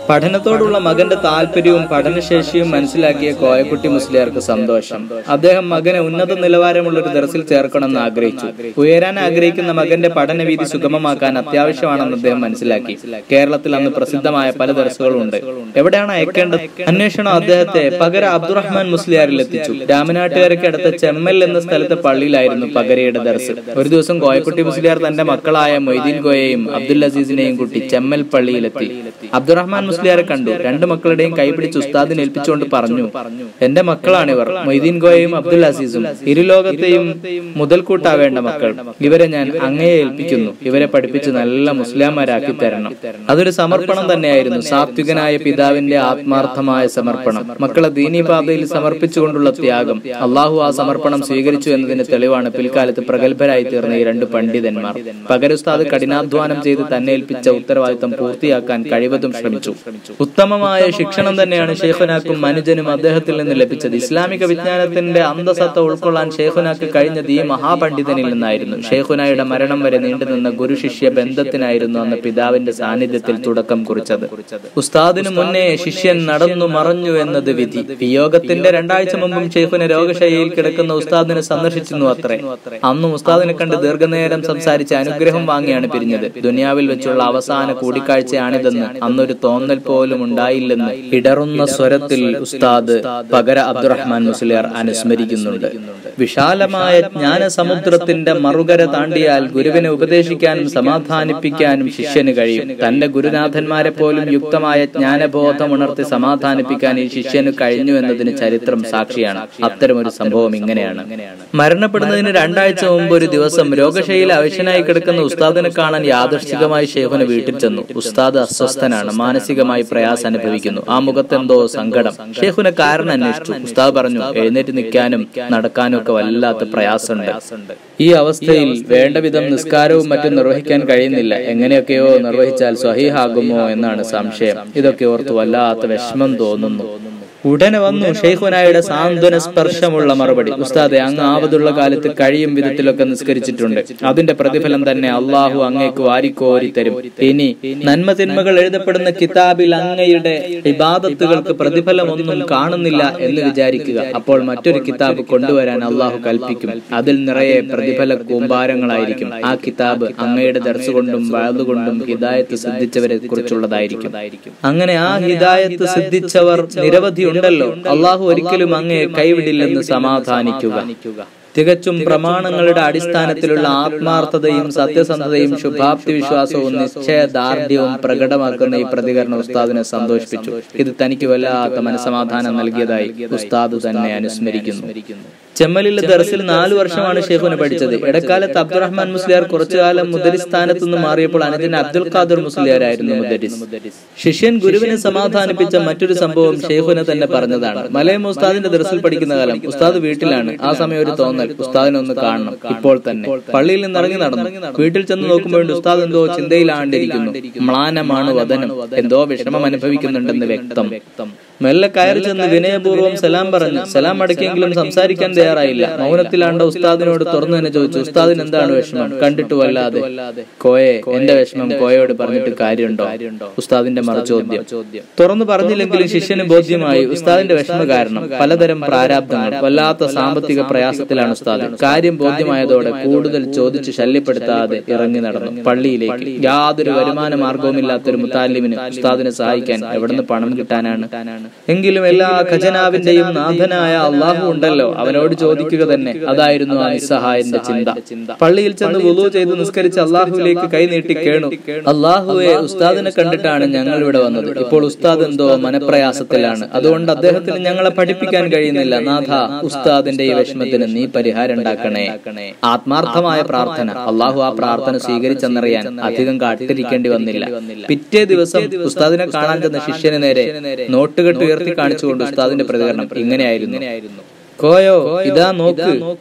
പഠനത്തോടുള്ള മകന്റെ താല്പര്യവും പഠനശേഷിയും മനസ്സിലാക്കിയ കോയക്കുട്ടി മുസ്ലിയാർക്ക് സന്തോഷം അദ്ദേഹം മകനെ ഉന്നത നിലവാരമുള്ള ഒരു ദർസിൽ ചേർക്കണമെന്ന് ആഗ്രഹിച്ചു ഉയരാൻ ആഗ്രഹിക്കുന്ന മകന്റെ പഠനവീതി സുഗമമാക്കാൻ അത്യാവശ്യമാണെന്ന് അദ്ദേഹം മനസ്സിലാക്കി കേരളത്തിൽ അന്ന് പ്രസിദ്ധമായ പല ദർസുകളും ഉണ്ട് എവിടെയാണ് അയക്കേണ്ടത് അന്വേഷണം അദ്ദേഹത്തെ പകര അബ്ദുറഹ്മാൻ മുസ്ലിയാരിൽ എത്തിച്ചു രാമനാട്ടുകാരയ്ക്ക് അടുത്ത ചെമ്മൽ എന്ന സ്ഥലത്തെ പള്ളിയിലായിരുന്നു പകരയുടെ ദർസ് ഒരു ദിവസം കോയക്കുട്ടി മുസ്ലിയാർ തന്റെ മക്കളായ മൊയ്തീൻ കോയയും അബ്ദുൽ അസീസിനെയും കൂട്ടി ചെമ്മൽ പള്ളിയിലെത്തി അബ്ദുറഹ്മാൻ മുസ്ലിയാരെ കണ്ടു രണ്ട് മക്കളുടെയും കൈപിടിച്ച് ഉസ്താദിനെ ഏൽപ്പിച്ചുകൊണ്ട് പറഞ്ഞു എന്റെ മക്കളാണിവർ മൊയ്തീൻ ഗോയയും അബ്ദുൽ അസീസും ഇരുലോകത്തെയും മുതൽക്കൂട്ടാവേണ്ട മക്കൾ ഇവരെ ഞാൻ അങ്ങയെ ഏൽപ്പിക്കുന്നു ഇവരെ പഠിപ്പിച്ച് നല്ല മുസ്ലിംമാരാക്കി തരണം അതൊരു സമർപ്പണം തന്നെയായിരുന്നു സാത്വികനായ പിതാവിന്റെ ആത്മാർത്ഥമായ സമർപ്പണം മക്കളെ ദീനീ പാതയിൽ സമർപ്പിച്ചുകൊണ്ടുള്ള ത്യാഗം അള്ളാഹു ആ സമർപ്പണം സ്വീകരിച്ചു എന്നതിന് തെളിവാണ് പിൽക്കാലത്ത് പ്രഗത്ഭരായി തീർന്ന ഈ രണ്ട് പണ്ഡിതന്മാർ പകരുസ്താദ് കഠിനാധ്വാനം ചെയ്ത് തന്നെ ഏൽപ്പിച്ച ഉത്തരവാദിത്തം പൂർത്തിയാക്കാൻ കഴിവതും ശ്രമിച്ചു ഉത്തമമായ ശിക്ഷണം തന്നെയാണ് ഷെയ്ഖുനാക്കും മനുജനും അദ്ദേഹത്തിൽ നിന്ന് ലഭിച്ചത് ഇസ്ലാമിക വിജ്ഞാനത്തിന്റെ അന്തസത്ത ഉൾക്കൊള്ളാൻ ഷെയ്ഖുനാക്ക് കഴിഞ്ഞത് ഈ മഹാപണ്ഡിതനിൽ നിന്നായിരുന്നു ഷെയ്ഖുനായുടെ മരണം വരെ നീണ്ടുനിന്ന ഗുരുശിഷ്യ ബന്ധത്തിനായിരുന്നു അന്ന് പിതാവിന്റെ സാന്നിധ്യത്തിൽ തുടക്കം കുറിച്ചത് ഉസ്താദിനു മുന്നേ ശിഷ്യൻ നടന്നു മറഞ്ഞു എന്നത് വിധി വിയോഗത്തിന്റെ രണ്ടാഴ്ച മുമ്പും ഷെയ്ഖുന രോഗശൈലിയിൽ കിടക്കുന്ന ഉസ്താദിനെ സന്ദർശിച്ചിരുന്നു അത്രേ അന്നും ഉസ്താദിനെ കണ്ട് ദീർഘനേരം സംസാരിച്ച് അനുഗ്രഹം വാങ്ങിയാണ് പിരിഞ്ഞത് ദുനിയാവിൽ വെച്ചുള്ള അവസാന കൂടിക്കാഴ്ചയാണിതെന്ന് അന്നൊരു തോന്നൽ പോലും ഉണ്ടായില്ലെന്ന് ഇടറുന്ന സ്വരത്തിൽ ഉസ്താദ് പകര അബ്ദുറഹ്മാൻ മുസ്ലിയാർ അനുസ്മരിക്കുന്നുണ്ട് വിശാലമായ ജ്ഞാനസമുദ്രത്തിന്റെ മറുകര താണ്ടിയാൽ ഗുരുവിനെ ഉപദേശിക്കാനും സമാധാനിപ്പിക്കാനും ശിഷ്യന് കഴിയും തന്റെ ഗുരുനാഥന്മാരെ പോലും യുക്തമായ ജ്ഞാനബോധം ഉണർത്തി സമാധാനിപ്പിക്കാൻ ഈ ശിഷ്യന് കഴിഞ്ഞു എന്നതിന് ചരിത്രം സാക്ഷിയാണ് അത്തരമൊരു സംഭവം ഇങ്ങനെയാണ് മരണപ്പെടുന്നതിന് രണ്ടാഴ്ച മുമ്പ് ഒരു ദിവസം രോഗശൈലി അവശനായി കിടക്കുന്ന ഉസ്താദിനെ കാണാൻ യാദൃശ്ചികമായി ഷെയ്ഖുന് വീട്ടിൽ ചെന്നു ഉസ്താദ് അസ്വസ്ഥനാണ് മാനസികമായി പ്രയാസം അനുഭവിക്കുന്നു ആ മുഖത്തെന്തോ സങ്കടം ഷെയ്ഖുനെ കാരണം അന്വേഷിച്ചു ഉസ്താദ് പറഞ്ഞു എഴുന്നേറ്റ് നിൽക്കാനും നടക്കാനും ഒക്കെ വല്ലാത്ത പ്രയാസമുണ്ട് ഈ അവസ്ഥയിൽ വേണ്ട വിധം നിസ്കാരവും മറ്റും നിർവഹിക്കാൻ കഴിയുന്നില്ല എങ്ങനെയൊക്കെയോ നിർവഹിച്ചാൽ സ്വഹീഹാകുമോ എന്നാണ് സംശയം ഇതൊക്കെ ഓർത്ത് വല്ലാത്ത വിഷമം തോന്നുന്നു ഉടനെ വന്നു ഷെയ്ഖുനായുടെ സാന്ത്വന സ്പർശമുള്ള മറുപടി ഉസ്താദെ അങ്ങ് ആവതുള്ള കാലത്ത് കഴിയും വിധത്തിലൊക്കെ നിസ്കരിച്ചിട്ടുണ്ട് അതിന്റെ പ്രതിഫലം തന്നെ അള്ളാഹു അങ്ങേക്ക് വാരിക്കോരി തരും ഇനി നന്മ തിന്മകൾ എഴുതപ്പെടുന്ന കിതാബിൽ അങ്ങയുടെ ഇബാദത്തുകൾക്ക് പ്രതിഫലമൊന്നും കാണുന്നില്ല എന്ന് വിചാരിക്കുക അപ്പോൾ മറ്റൊരു കിതാബ് കൊണ്ടുവരാൻ അള്ളാഹു കൽപ്പിക്കും അതിൽ നിറയെ പ്രതിഫല കൂമ്പാരങ്ങളായിരിക്കും ആ കിതാബ് അങ്ങയുടെ ദർസ് കൊണ്ടും വഴുതുകൊണ്ടും ഹിദായത്ത് സിദ്ധിച്ചവരെ കുറിച്ചുള്ളതായിരിക്കും അങ്ങനെ ആ ഹിദായത്ത് സിദ്ധിച്ചവർ നിരവധി ഉണ്ടല്ലോ അള്ളാഹു ഒരിക്കലും അങ്ങയെ കൈവിടില്ലെന്ന് സമാധാനിക്കുക തികച്ചും പ്രമാണങ്ങളുടെ അടിസ്ഥാനത്തിലുള്ള ആത്മാർത്ഥതയും സത്യസന്ധതയും ശുഭാപ്തി വിശ്വാസവും നിശ്ചയദാർഢ്യവും പ്രകടമാക്കുന്ന ഈ പ്രതികരണം ഉസ്താദിനെ സന്തോഷിപ്പിച്ചു ഇത് തനിക്ക് വല്ലാത്ത മനസമാധാനം നൽകിയതായി ഉസ്താദ് തന്നെ അനുസ്മരിക്കുന്നു ചെമ്മലിലെ ദർസിൽ നാലു വർഷമാണ് ഷെയ്ഖുന് പഠിച്ചത് ഇടക്കാലത്ത് അബ്ദുറഹ്മാൻ മുസ്ലിയാർ കുറച്ചുകാലം മുദരിസ്ഥാനത്ത് നിന്ന് മാറിയപ്പോൾ അനുജൻ അബ്ദുൽ ഖാദർ മുസ്ലിയാരായിരുന്നു മുദരിസ് ശിഷ്യൻ ഗുരുവിനെ സമാധാനിപ്പിച്ച മറ്റൊരു സംഭവം ഷെയ്ഖുനെ തന്നെ പറഞ്ഞതാണ് മലയം ഉസ്താദിന്റെ ദർസിൽ പഠിക്കുന്ന കാലം ഉസ്താദ് വീട്ടിലാണ് ആ സമയം ഒരു തോന്നൽ ഉസ്താദിനെ ഒന്ന് കാണണം ഇപ്പോൾ തന്നെ പള്ളിയിൽ നിന്ന് ഇറങ്ങി നടന്നു വീട്ടിൽ ചെന്ന് നോക്കുമ്പോൾ ഉസ്താദ് എന്തോ ചിന്തയിലാണ്ടിരിക്കുന്നു മ്ലാനമാണ് വദനം എന്തോ വിഷമം അനുഭവിക്കുന്നുണ്ടെന്ന് വ്യക്തം മെല്ലെ കയറി ചെന്ന് വിനയപൂർവ്വം സലാം പറഞ്ഞു സലാം അടക്കിയെങ്കിലും സംസാരിക്കാൻ തയ്യാറായില്ല മൗനത്തിലാണ്ട ഉസ്താദിനോട് തുറന്നു തന്നെ ചോദിച്ചു ഉസ്താദിന് എന്താണ് വിഷമം കണ്ടിട്ടു വല്ലാതെ കോയെ എന്റെ വിഷമം കോയയോട് പറഞ്ഞിട്ട് കാര്യമുണ്ടോ ഉസ്താദിന്റെ മറുചോദ്യം തുറന്നു പറഞ്ഞില്ലെങ്കിലും ശിഷ്യന് ബോധ്യമായി ഉസ്താദിന്റെ വിഷമ കാരണം പലതരം പ്രാരാബ്ദങ്ങൾ വല്ലാത്ത സാമ്പത്തിക പ്രയാസത്തിലാണ് ഉസ്താദ് കാര്യം ബോധ്യമായതോടെ കൂടുതൽ ചോദിച്ചു ശല്യപ്പെടുത്താതെ ഇറങ്ങി നടന്നു പള്ളിയിലേക്ക് യാതൊരു വരുമാന മാർഗവുമില്ലാത്തൊരു മുത്താലിമിന് ഉസ്താദിനെ സഹായിക്കാൻ എവിടുന്ന് പണം കിട്ടാനാണ് എങ്കിലും എല്ലാ ഖജനാവിന്റെയും നാഥനായ അള്ളാഹു ഉണ്ടല്ലോ അവനോട് ചോദിക്കുക തന്നെ അതായിരുന്നു ആ നിസ്സഹായന്റെ ചിന്ത പള്ളിയിൽ ചെന്ന് വുളു ചെയ്ത് നിസ്കരിച്ച് അള്ളാഹുവിലേക്ക് കൈനീട്ടി കേണു അള്ളാഹുവെ ഉസ്താദിനെ കണ്ടിട്ടാണ് ഞങ്ങൾ ഇവിടെ വന്നത് ഇപ്പോൾ ഉസ്താദ് എന്തോ മനപ്രയാസത്തിലാണ് അതുകൊണ്ട് അദ്ദേഹത്തിന് ഞങ്ങളെ പഠിപ്പിക്കാൻ കഴിയുന്നില്ല നാഥ ഉസ്താദിന്റെ ഈ വിഷമത്തിന് നീ പരിഹാരം ഉണ്ടാക്കണേ ആത്മാർത്ഥമായ പ്രാർത്ഥന അള്ളാഹു ആ പ്രാർത്ഥന സ്വീകരിച്ചെന്നറിയാൻ അധികം കാട്ടിരിക്കേണ്ടി വന്നില്ല പിറ്റേ ദിവസം ഉസ്താദിനെ കാണാൻ ചെന്ന ശിഷ്യന് നേരെ നോട്ടുകെട്ട് ഉയർത്തി കാണിച്ചുകൊണ്ട് ഉസ്താദിന്റെ പ്രതികരണം ഇങ്ങനെയായിരുന്നു കോയോ ഇതാ നോക്ക്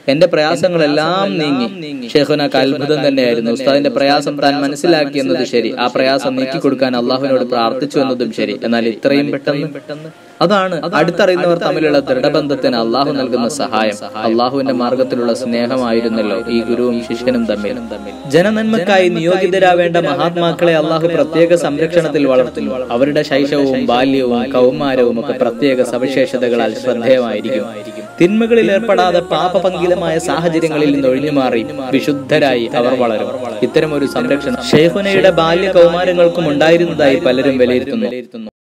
എന്റെ പ്രയാസങ്ങളെല്ലാം നീങ്ങി ഷെയ്ഖുനക്ക് അത്ഭുതം തന്നെയായിരുന്നു ഉസ്താദിന്റെ പ്രയാസം താൻ മനസ്സിലാക്കി എന്നത് ശരി ആ പ്രയാസം നീക്കി കൊടുക്കാൻ അള്ളാഹുവിനോട് പ്രാർത്ഥിച്ചു എന്നതും ശരി എന്നാൽ ഇത്രയും പെട്ടെന്ന് അതാണ് അടുത്തറിയുന്നവർ തമ്മിലുള്ള ദൃഢബന്ധത്തിന് അള്ളാഹു നൽകുന്ന സഹായം അള്ളാഹുവിന്റെ മാർഗത്തിലുള്ള സ്നേഹമായിരുന്നല്ലോ ഈ ഗുരുവും ശിഷ്യനും തമ്മിൽ ജനനന്മക്കായി നിയോഗിതരാവേണ്ട മഹാത്മാക്കളെ അള്ളാഹു പ്രത്യേക സംരക്ഷണത്തിൽ വളർത്തുന്നു അവരുടെ ശൈശവവും ബാല്യവും കൗമാരവും ഒക്കെ പ്രത്യേക സവിശേഷതകളാൽ ശ്രദ്ധേയമായിരിക്കും തിന്മകളിൽ ഏർപ്പെടാതെ പാപപങ്കിലമായ സാഹചര്യങ്ങളിൽ നിന്ന് ഒഴിഞ്ഞുമാറി വിശുദ്ധരായി അവർ വളരും ഇത്തരം ഒരു സംരക്ഷണം ഷെയ്ഖുനയുടെ ബാല്യ കൗമാരങ്ങൾക്കും ഉണ്ടായിരുന്നതായി പലരും വിലയിരുത്തുന്നു